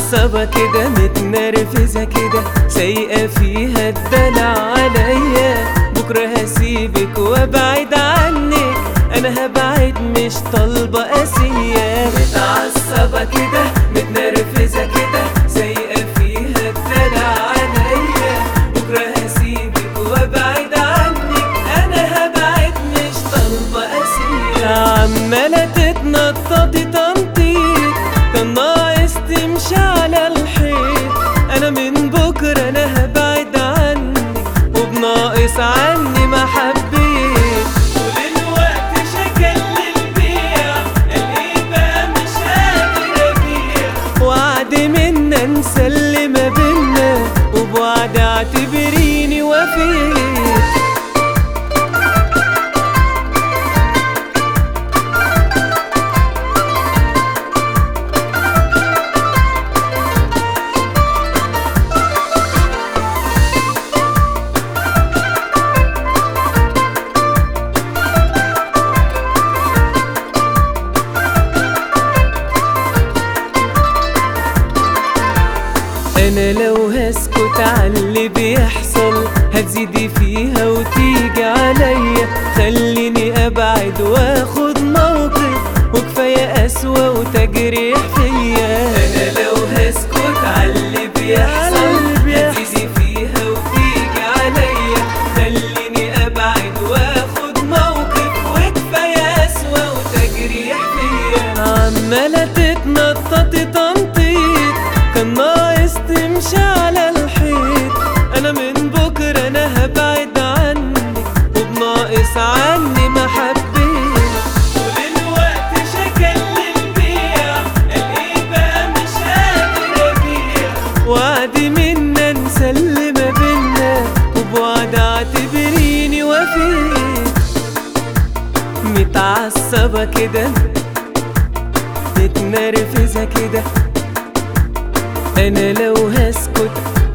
متعصبة كده متنرفزة كده سايقة فيها الدلع عليا بكرة هسيبك وابعد عنك انا هبعد مش طالبة قاسية متعصبة كده متنرفزة كده سايقة فيها الدلع عليا بكرة هسيبك وابعد عنك انا هبعد مش طالبة قاسية عمالة تتنططي تنطيط كان ناقص تمشي على الحيط انا من بكرة انا هبعد عنك وبناقص عني ما حبيت طول الوقت شكل البيع الاقي بقى مش قادر ابيع وعد منا نسلم ما بينا وبوعد اعتبريني وفيت انا لو هسكت على اللي بيحصل هتزيدي فيها وتيجي عليا خليني ابعد واخد موقف وكفايه قسوه وتجريح فيا انا لو هسكت على اللي بيحصل هتزيدي فيها وتيجي عليا خليني ابعد واخد موقف وكفايه قسوه وتجريح فيا عماله تتنططي تنطيط كان ناقص تمشي على الحيط انا من بكره انا هبعد عنك وبناقص عني ما حبيت طول الوقت شكل البيع الاقي بقى مش قادر ابيع وعدي منا نسلم بينا وبوعد اعتبريني وفيت متعصبة كده متنرفزة كده انا لو هسكت